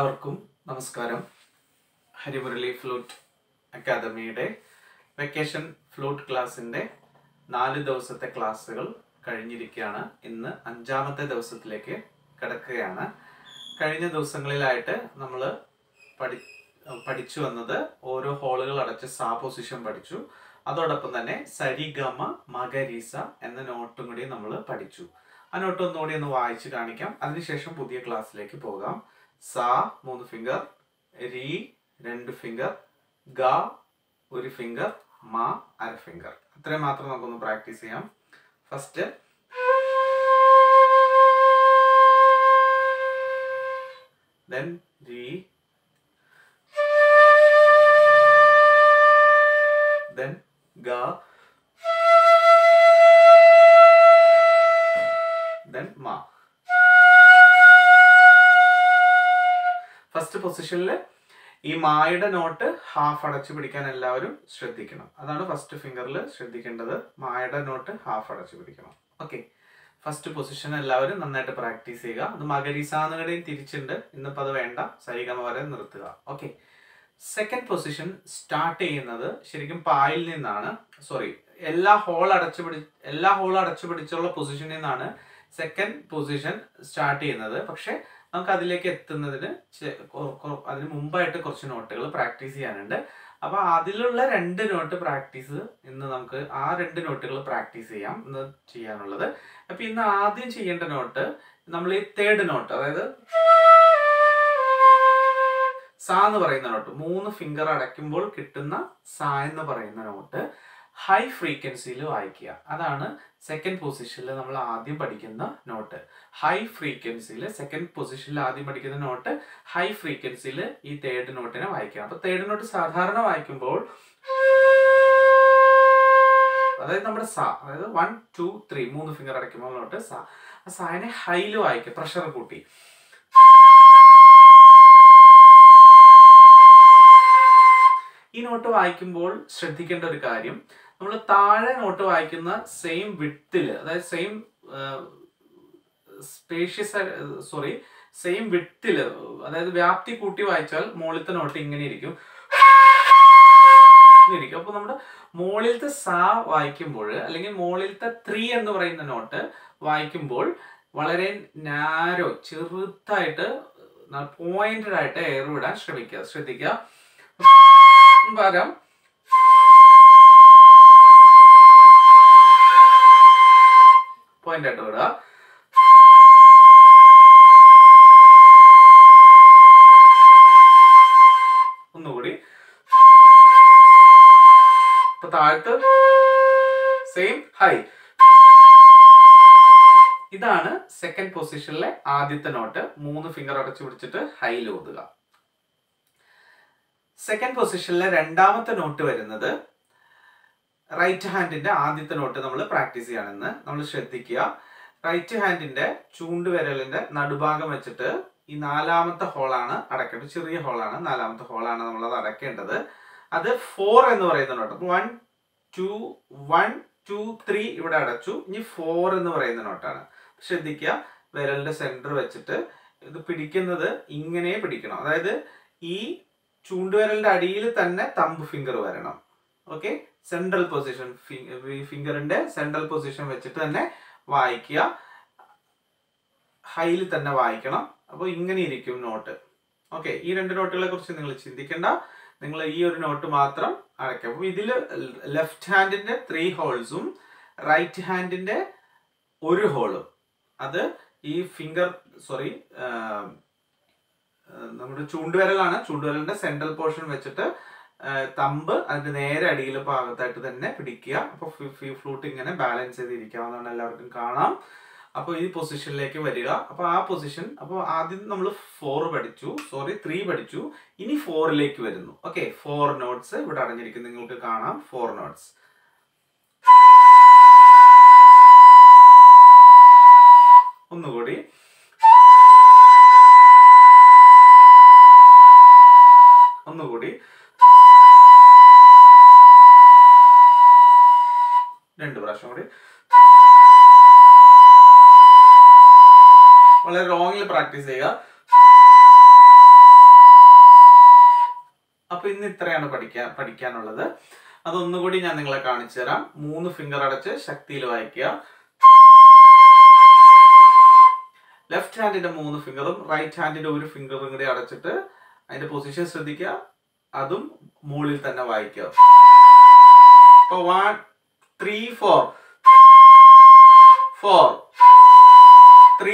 എല്ലാവർക്കും നമസ്കാരം ഹരിമുരളി ഫ്ലൂട്ട് അക്കാദമിയുടെ വെക്കേഷൻ ഫ്ലൂട്ട് ക്ലാസ്സിൻ്റെ നാല് ദിവസത്തെ ക്ലാസ്സുകൾ കഴിഞ്ഞിരിക്കുകയാണ് ഇന്ന് അഞ്ചാമത്തെ ദിവസത്തിലേക്ക് കിടക്കുകയാണ് കഴിഞ്ഞ ദിവസങ്ങളിലായിട്ട് നമ്മൾ പഠി പഠിച്ചു വന്നത് ഓരോ ഹോളുകൾ അടച്ച് സാ പൊസിഷൻ പഠിച്ചു അതോടൊപ്പം തന്നെ സരിഗമ മകരീസ എന്ന നോട്ടും കൂടി നമ്മൾ പഠിച്ചു ആ നോട്ട് ഒന്നുകൂടി ഒന്ന് വായിച്ച് കാണിക്കാം അതിനുശേഷം പുതിയ ക്ലാസ്സിലേക്ക് പോകാം സ മൂന്ന് ഫിംഗർ രി രണ്ട് ഫിംഗർ ഗ ഒരു ഫിംഗർ മ അര ഫിംഗർ അത്രയും മാത്രം നമുക്കൊന്ന് പ്രാക്ടീസ് ചെയ്യാം ഫസ്റ്റ് ദെൻ രി ദെൻ ഗ ദെൻ മ ഫസ്റ്റ് പൊസിഷനിൽ ഈ മായുടെ നോട്ട് ഹാഫ് അടച്ചു പിടിക്കാൻ എല്ലാവരും ശ്രദ്ധിക്കണം അതാണ് ഫസ്റ്റ് ഫിംഗറിൽ ശ്രദ്ധിക്കേണ്ടത് മായുടെ നോട്ട് ഹാഫ് അടച്ചു പിടിക്കണം ഓക്കെ ഫസ്റ്റ് പൊസിഷൻ എല്ലാവരും നന്നായിട്ട് പ്രാക്ടീസ് ചെയ്യുക അത് മകരീസാന്നുകടെയും തിരിച്ചുണ്ട് ഇന്നിപ്പോൾ അത് വേണ്ട സരിഗമ വരെ നിർത്തുക ഓക്കെ സെക്കൻഡ് പൊസിഷൻ സ്റ്റാർട്ട് ചെയ്യുന്നത് ശരിക്കും പായിൽ നിന്നാണ് സോറി എല്ലാ ഹോൾ അടച്ചു പിടി എല്ലാ ഹോൾ അടച്ചു പിടിച്ചുള്ള പൊസിഷനിൽ നിന്നാണ് സെക്കൻഡ് പൊസിഷൻ സ്റ്റാർട്ട് ചെയ്യുന്നത് പക്ഷെ നമുക്ക് അതിലേക്ക് എത്തുന്നതിന് ചെ- കൊ- കൊ- അതിന് മുമ്പായിട്ട് കുറച്ച് നോട്ടുകൾ പ്രാക്ടീസ് ചെയ്യാനുണ്ട് അപ്പൊ അതിലുള്ള രണ്ട് നോട്ട് പ്രാക്ടീസ് ഇന്ന് നമുക്ക് ആ രണ്ട് നോട്ടുകൾ പ്രാക്ടീസ് ചെയ്യാം ഇന്ന് ചെയ്യാനുള്ളത് അപ്പൊ ഇന്ന് ആദ്യം ചെയ്യേണ്ട നോട്ട് നമ്മൾ ഈ തേർഡ് നോട്ട് അതായത് സാ എന്ന് പറയുന്ന നോട്ട് മൂന്ന് ഫിംഗർ അടയ്ക്കുമ്പോൾ കിട്ടുന്ന സാ എന്ന് പറയുന്ന നോട്ട് ഹൈ ഫ്രീക്വൻസിയിൽ വായിക്കുക അതാണ് സെക്കൻഡ് പൊസിഷനിൽ നമ്മൾ ആദ്യം പഠിക്കുന്ന നോട്ട് ഹൈ ഫ്രീക്വൻസിയിൽ സെക്കൻഡ് പൊസിഷനിൽ ആദ്യം പഠിക്കുന്ന നോട്ട് ഹൈ ഫ്രീക്വൻസിയിൽ ഈ തേർഡ് നോട്ടിനെ വായിക്കുക അപ്പൊ തേർഡ് നോട്ട് സാധാരണ വായിക്കുമ്പോൾ അതായത് നമ്മുടെ സ അതായത് വൺ ടു ത്രീ മൂന്ന് ഫിംഗർ അടയ്ക്കുമ്പോൾ നോട്ട് സ ആ സായനെ ഹൈയിൽ വായിക്കുക പ്രഷർ കൂട്ടി ഈ നോട്ട് വായിക്കുമ്പോൾ ശ്രദ്ധിക്കേണ്ട ഒരു കാര്യം നമ്മൾ താഴെ നോട്ട് വായിക്കുന്ന സെയിം വിട്ടില് അതായത് സെയിം സ്പേഷ്യസ് സോറി സെയിം വിട്ടില് അതായത് വ്യാപ്തി കൂട്ടി വായിച്ചാൽ മുകളിലത്തെ നോട്ട് ഇങ്ങനെ ഇരിക്കും ഇങ്ങനെ ഇരിക്കും അപ്പൊ നമ്മുടെ മുകളിലത്തെ സാ വായിക്കുമ്പോൾ അല്ലെങ്കിൽ മുകളിലത്തെ ത്രീ എന്ന് പറയുന്ന നോട്ട് വായിക്കുമ്പോൾ വളരെ നാരോ ചെറുതായിട്ട് പോയിന്റഡ് ആയിട്ട് എയർ വിടാൻ ശ്രമിക്കുക ശ്രദ്ധിക്കുക പകരം പോയിന്റ് ആയിട്ട് വിടുക ഒന്നുകൂടി ഇപ്പൊ താഴത്ത് സെയിം ഹൈ ഇതാണ് സെക്കൻഡ് പൊസിഷനിലെ ആദ്യത്തെ നോട്ട് മൂന്ന് ഫിംഗർ അടച്ചു പിടിച്ചിട്ട് ഹൈയിൽ ഓതുക സെക്കൻഡ് പൊസിഷനിലെ രണ്ടാമത്തെ നോട്ട് വരുന്നത് റൈറ്റ് ഹാൻഡിന്റെ ആദ്യത്തെ നോട്ട് നമ്മൾ പ്രാക്ടീസ് ചെയ്യണമെന്ന് നമ്മൾ ശ്രദ്ധിക്കുക റൈറ്റ് ഹാൻഡിന്റെ ചൂണ്ടുവിരലിന്റെ നടുഭാഗം വെച്ചിട്ട് ഈ നാലാമത്തെ ഹോളാണ് അടക്കേണ്ടത് ചെറിയ ഹോളാണ് നാലാമത്തെ ഹോളാണ് നമ്മൾ അത് അടക്കേണ്ടത് അത് ഫോർ എന്ന് പറയുന്ന note one two one two three ഇവിടെ അടച്ചു ഇനി ഫോർ എന്ന് പറയുന്ന നോട്ടാണ് ശ്രദ്ധിക്കുക വിരലിന്റെ സെന്റർ വെച്ചിട്ട് ഇത് പിടിക്കുന്നത് ഇങ്ങനെ പിടിക്കണം അതായത് ഈ ചൂണ്ടുവിരലിന്റെ അടിയിൽ തന്നെ തമ്പ് ഫിംഗർ വരണം ഓക്കെ സെൻട്രൽ പൊസിഷൻ ഫിംഗറിന്റെ സെൻട്രൽ പൊസിഷൻ വെച്ചിട്ട് തന്നെ വായിക്കുക ഹൈയിൽ തന്നെ വായിക്കണം അപ്പോൾ ഇങ്ങനെ ഇരിക്കും നോട്ട് ഓക്കെ ഈ രണ്ട് നോട്ടുകളെ കുറിച്ച് നിങ്ങൾ ചിന്തിക്കേണ്ട നിങ്ങൾ ഈ ഒരു നോട്ട് മാത്രം അടയ്ക്കുക അപ്പോൾ ഇതിൽ ലെഫ്റ്റ് ഹാൻഡിന്റെ ത്രീ ഹോൾസും റൈറ്റ് ഹാൻഡിന്റെ ഒരു ഹോളും അത് ഈ ഫിംഗർ സോറി നമ്മുടെ ചൂണ്ടുവിരലാണ് ചൂണ്ടുവിരലിന്റെ സെൻട്രൽ പോർഷൻ വെച്ചിട്ട് ആ, തമ്പ് അതിന്റെ നേരെ അടിയിൽ ഭാഗത്തായിട്ട് തന്നെ പിടിക്കുക അപ്പൊ ഫ്ലൂട്ട് ഇങ്ങനെ ബാലൻസ് ചെയ്തിരിക്കാവുന്നതാണ് എല്ലാവർക്കും കാണാം അപ്പോൾ ഈ പൊസിഷനിലേക്ക് വരിക അപ്പോൾ ആ പൊസിഷൻ അപ്പോൾ ആദ്യം നമ്മൾ ഫോർ പഠിച്ചു സോറി ത്രീ പഠിച്ചു ഇനി ഫോറിലേക്ക് വരുന്നു ഓക്കെ ഫോർ നോട്ട്സ് ഇവിടെ അടഞ്ഞിരിക്കും നിങ്ങൾക്ക് കാണാം ഫോർ നോട്ട്സ് ഒന്നുകൂടി ഒന്നുകൂടി രണ്ട് പ്രാവശ്യം കൂടി വളരെ ലോങ്ങിൽ പ്രാക്ടീസ് ചെയ്യുക അപ്പൊ ഇന്ന് ഇത്രയാണ് പഠിക്കാൻ പഠിക്കാനുള്ളത് അതൊന്നുകൂടി ഞാൻ നിങ്ങളെ കാണിച്ചു തരാം മൂന്ന് ഫിംഗർ അടച്ച് ശക്തിയിൽ വായിക്കുക ലെഫ്റ്റ് ഹാൻഡിന്റെ മൂന്ന് ഫിംഗറും റൈറ്റ് ഹാൻഡിന്റെ ഒരു ഫിംഗറും കൂടി അടച്ചിട്ട് അതിന്റെ പൊസിഷൻ ശ്രദ്ധിക്കുക അതും മുകളിൽ തന്നെ വായിക്കുക അപ്പൊ one three four four three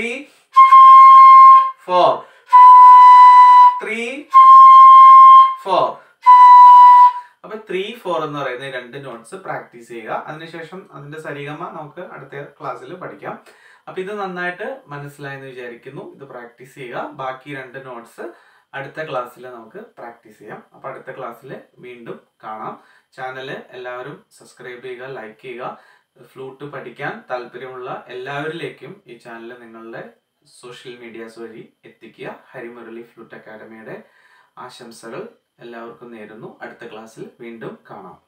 four three four അപ്പൊ ത്രീ ഫോർ എന്ന് പറയുന്ന ഈ രണ്ട് നോട്ട്സ് പ്രാക്ടീസ് ചെയ്യുക അതിനുശേഷം അതിന്റെ സരിഗമ നമുക്ക് അടുത്ത ക്ലാസ്സിൽ പഠിക്കാം അപ്പൊ ഇത് നന്നായിട്ട് മനസ്സിലായെന്ന് വിചാരിക്കുന്നു ഇത് പ്രാക്ടീസ് ചെയ്യുക ബാക്കി രണ്ട് നോട്ട്സ് അടുത്ത ക്ലാസ്സിൽ നമുക്ക് പ്രാക്ടീസ് ചെയ്യാം അപ്പൊ അടുത്ത ക്ലാസ്സിൽ വീണ്ടും കാണാം ചാനൽ എല്ലാവരും സബ്സ്ക്രൈബ് ചെയ്യുക ലൈക്ക് ചെയ്യുക ഫ്ലൂട്ട് പഠിക്കാൻ താല്പര്യമുള്ള എല്ലാവരിലേക്കും ഈ ചാനൽ നിങ്ങളുടെ സോഷ്യൽ മീഡിയാസ് വഴി എത്തിക്കുക ഹരിമുരളി ഫ്ലൂട്ട് അക്കാഡമിയുടെ ആശംസകൾ എല്ലാവർക്കും നേരുന്നു അടുത്ത ക്ലാസ്സിൽ വീണ്ടും കാണാം